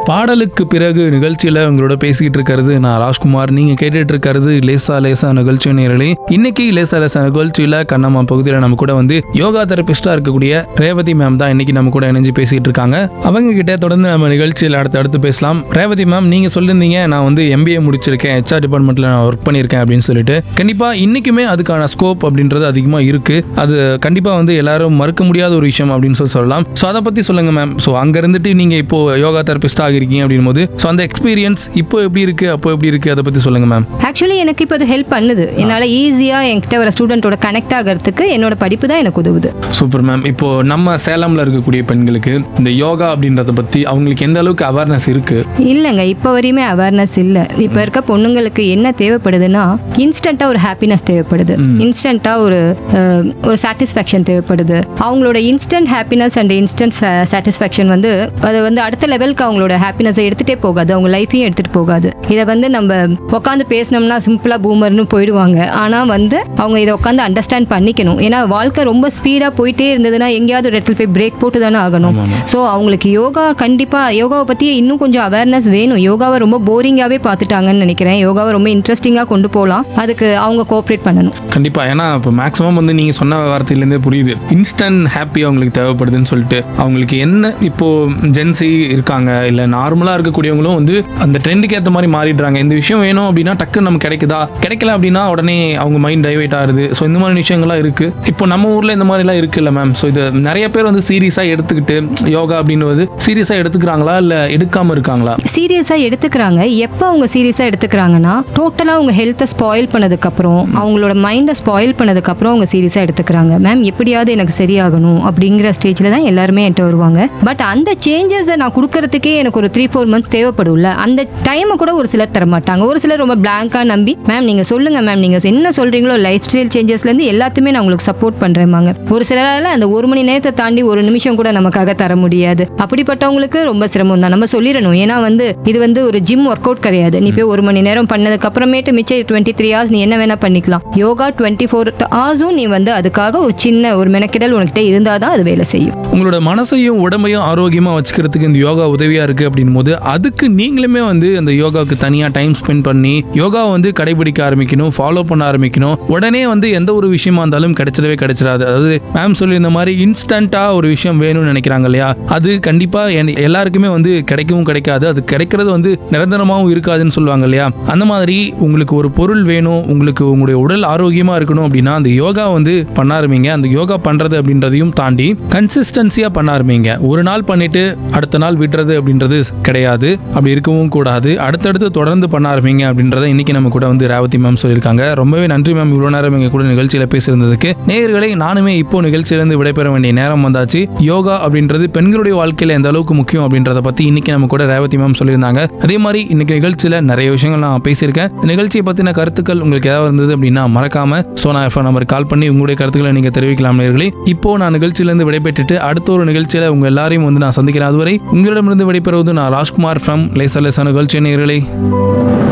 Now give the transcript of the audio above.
பாடலுக்கு பிறகு நிகழ்ச்சியில உங்களோட பேசிக்கிட்டு இருக்கிறது நான் ராஜ்குமார் நீங்க கேட்டுட்டு இருக்கிறது லேசா லேசா நிகழ்ச்சி நேரலை இன்னைக்கு லேசா லேசா நிகழ்ச்சியில கண்ணம்மா பகுதியில் நம்ம கூட வந்து யோகா தெரபிஸ்டா இருக்கக்கூடிய ரேவதி மேம் தான் இன்னைக்கு நம்ம கூட இணைஞ்சு பேசிட்டு இருக்காங்க அவங்க கிட்ட தொடர்ந்து நம்ம நிகழ்ச்சியில் அடுத்து அடுத்து பேசலாம் ரேவதி மேம் நீங்க சொல்லியிருந்தீங்க நான் வந்து எம்பிஏ முடிச்சிருக்கேன் ஹெச்ஆர் டிபார்ட்மெண்ட்ல நான் ஒர்க் பண்ணியிருக்கேன் அப்படின்னு சொல்லிட்டு கண்டிப்பா இன்னைக்குமே அதுக்கான ஸ்கோப் அப்படின்றது அதிகமா இருக்கு அது கண்டிப்பா வந்து எல்லாரும் மறுக்க முடியாத ஒரு விஷயம் அப்படின்னு சொல்லி சொல்லலாம் ஸோ அதை பத்தி சொல்லுங்க மேம் ஸோ அங்க இருந்துட்டு நீங்க இப்போ யோகா தெரபிஸ்ட் ஆகிருக்கீங்க அப்படின் போது ஸோ அந்த எக்ஸ்பீரியன்ஸ் இப்போ எப்படி இருக்கு அப்போ எப்படி இருக்கு அதை பத்தி சொல்லுங்க மேம் ஆக்சுவலி எனக்கு இப்போ அது ஹெல்ப் பண்ணுது என்னால் ஈஸியாக என்கிட்ட வர ஸ்டூடெண்ட்டோட கனெக்ட் ஆகிறதுக்கு என்னோட படிப்பு தான் எனக்கு உதவுது சூப்பர் மேம் இப்போ நம்ம சேலம்ல இருக்கக்கூடிய பெண்களுக்கு இந்த யோகா அப்படின்றத பத்தி அவங்களுக்கு எந்த அளவுக்கு அவேர்னஸ் இருக்கு இல்லைங்க இப்போ வரையுமே அவேர்னஸ் இல்லை இப்போ இருக்க பொண்ணுங்களுக்கு என்ன தேவைப்படுதுன்னா இன்ஸ்டண்ட்டாக ஒரு ஹாப்பினஸ் தேவைப்படுது இன்ஸ்டண்ட்டாக ஒரு அஹ், ஒரு சாட்டிஸ்ஃபேக்ஷன் தேவைப்படுது அவங்களோட instant happiness and instant satisfaction வந்து அது வந்து அடுத்த லெவலுக்கு அவங்களோட ஹாப்பினஸை எடுத்துகிட்டே போகாது அவங்க லைஃபையும் எடுத்துகிட்டு போகாது இதை வந்து நம்ம உட்காந்து பேசினோம்னா சிம்பிளாக பூமர்னு போயிடுவாங்க ஆனால் வந்து அவங்க இதை உட்காந்து அண்டர்ஸ்டாண்ட் பண்ணிக்கணும் ஏன்னா வாழ்க்கை ரொம்ப ஸ்பீடாக போயிட்டே இருந்ததுன்னா எங்கேயாவது ஒரு இடத்துல போய் பிரேக் போட்டு தானே ஆகணும் ஸோ அவங்களுக்கு யோகா கண்டிப்பாக யோகாவை பற்றி இன்னும் கொஞ்சம் அவேர்னஸ் வேணும் யோகாவை ரொம்ப போரிங்காகவே பார்த்துட்டாங்கன்னு நினைக்கிறேன் யோகாவை ரொம்ப இன்ட்ரெஸ்டிங்காக கொண்டு போகலாம் அதுக்கு அவங்க கோஆப்ரேட் பண்ணணும் கண்டிப்பா ஏன்னா இப்போ மேக்ஸிமம் வந்து நீங்க சொன்ன வார்த்தையிலேருந்தே புரியுது இன்ஸ்டன்ட் ஹாப்பி அவங்களுக்கு தேவைப்படுதுன்னு சொல்லிட்டு அவங்களுக்கு என்ன இப்போ ஜென்சி இருக்காங்க இல்ல நார்மலா இருக்கக்கூடியவங்களும் வந்து அந்த ட்ரெண்டுக்கு ஏற்ற மாதிரி மாறிடுறாங்க இந்த விஷயம் வேணும் அப்படின்னா டக்குன்னு நமக்கு கிடைக்குதா கிடைக்கல அப்படின்னா உடனே அவங்க மைண்ட் டைவர்ட் ஆகுது ஸோ இந்த மாதிரி விஷயங்கள்லாம் இருக்கு இப்போ நம்ம ஊர்ல இந்த மாதிரிலாம் இருக்குல்ல மேம் ஸோ இது நிறைய பேர் வந்து சீரியஸா எடுத்துக்கிட்டு யோகா அப்படின்றது சீரியஸா எடுத்துக்கிறாங்களா இல்ல எடுக்காம இருக்காங்களா சீரியஸாக எடுத்துக்கிறாங்க எப்போ அவங்க சீரியஸாக எடுத்துக்கிறாங்கன்னா டோட்டலாக அவங்க ஹெல்த்தை ஸ்பாயில் பண்ணதுக்கப்புறம் அவங்களோட மைண்டை ஸ்பாயில் பண்ணதுக்கப்புறம் அவங்க சீரியஸாக எடுத்துக்கிறாங்க மேம் எப்படியாவது எனக்கு சரியாகணும் அப்படிங்கிற ஸ்டேஜில் தான் எல்லாருமே என்கிட்ட வருவாங்க பட் அந்த சேஞ்சஸை நான் கொடுக்கறதுக்கே எனக்கு ஒரு த்ரீ ஃபோர் மந்த்ஸ் தேவைப்படும்ல அந்த டைமை கூட ஒரு சிலர் தர மாட்டாங்க ஒரு சிலர் ரொம்ப பிளாங்காக நம்பி மேம் நீங்கள் சொல்லுங்கள் மேம் நீங்கள் என்ன சொல்கிறீங்களோ லைஃப் ஸ்டைல் சேஞ்சஸ்லேருந்து எல்லாத்தையுமே நான் உங்களுக்கு சப்போர்ட் பண்ணுறேம்மாங்க ஒரு சிலரால் அந்த ஒரு மணி நேரத்தை தாண்டி ஒரு நிமிஷம் கூட நமக்காக தர முடியாது அப்படிப்பட்டவங்களுக்கு ரொம்ப சிரமம் தான் நம்ம சொல்லிடணும் ஏன்னா வந்து இது வந்து ஒரு ஜிம் ஒர்க் அவுட் கிடையாது நீ போய் ஒரு மணி நேரம் பண்ணதுக்கு அப்புறமேட்டு மிச்சம் டுவெண்ட்டி த்ரீ ஹவர்ஸ் நீ என்ன வேணா பண்ணிக்கலாம் யோகா டுவெண்ட்டி ஃபோர் ஹவர்ஸும் நீ வந்து அதுக்காக ஒரு சின்ன ஒரு மெனக்கிடல் உனக்கிட்ட இருந்தால் தான் அது வேலை செய்யும் உங்களோட மனசையும் உடம்பையும் ஆரோக்கியமா வச்சுக்கிறதுக்கு இந்த யோகா உதவியா இருக்கு அப்படின் போது அதுக்கு நீங்களுமே வந்து அந்த யோகாவுக்கு தனியா டைம் ஸ்பெண்ட் பண்ணி யோகாவை வந்து கடைபிடிக்க ஆரம்பிக்கணும் ஃபாலோ பண்ண ஆரம்பிக்கணும் உடனே வந்து எந்த ஒரு விஷயமா இருந்தாலும் கிடைச்சிடவே கிடைச்சிடாது அதாவது மேம் சொல்லி இந்த மாதிரி இன்ஸ்டன்டா ஒரு விஷயம் வேணும்னு நினைக்கிறாங்க இல்லையா அது கண்டிப்பா என்- எல்லாருக்குமே வந்து கிடைக்கவும் கிடைக்காது அது கிடைக்கிறது வந்து நிரந்தரமாகவும் இருக்காதுன்னு சொல்லுவாங்க இல்லையா அந்த மாதிரி உங்களுக்கு ஒரு பொருள் வேணும் உங்களுக்கு உங்களுடைய உடல் ஆரோக்கியமா இருக்கணும் அப்படின்னா அந்த யோகா வந்து பண்ண ஆரம்பிங்க அந்த யோகா பண்றது அப்படின்றதையும் தாண்டி கன்சிஸ்டன்சியா பண்ண ஆரம்பிங்க ஒரு நாள் பண்ணிட்டு அடுத்த நாள் விடுறது அப்படின்றது கிடையாது அப்படி இருக்கவும் கூடாது அடுத்தடுத்து தொடர்ந்து பண்ண ஆரம்பிங்க அப்படின்றத இன்னைக்கு நம்ம கூட வந்து ரேவதி மேம் சொல்லியிருக்காங்க ரொம்பவே நன்றி மேம் இவ்வளவு நேரம் எங்க கூட நிகழ்ச்சியில பேசியிருந்ததுக்கு நேயர்களை நானுமே இப்போ நிகழ்ச்சியிலிருந்து விடைபெற வேண்டிய நேரம் வந்தாச்சு யோகா அப்படின்றது பெண்களுடைய வாழ்க்கையில எந்த அளவுக்கு முக்கியம் அப்படின்றத பத்தி இன்னைக்கு நம்ம கூட ரேவதி மேம் சொல்லியிருந்தாங்க அதே மாதிரி இன்னைக்கு நிகழ்ச்சியில நிறைய விஷயங்கள் நான் பேசியிருக்கேன் இந்த நிகழ்ச்சியை பத்தின கருத்துக்கள் உங்களுக்கு ஏதாவது இருந்தது அப்படின்னா மறக்காம சோனா எஃப்எம் நம்பர் கால் பண்ணி உங்களுடைய கருத்துக்களை நீங்க தெரிவிக்கலாம் நேயர்களே இப்போ நான் நிகழ்ச்சியிலிருந்து விடைபெற்றுட்டு அடுத்த ஒரு நிகழ்ச்சியில உங்க எல்லாரையும் வந்து நான் சந்திக்கிறேன் அதுவரை உங்களிடமிருந்து விடைபெறுவது நான் ராஜ்குமார் ஃப்ரம் லேசர் லேசர் நிகழ்ச்சி நேயர்களே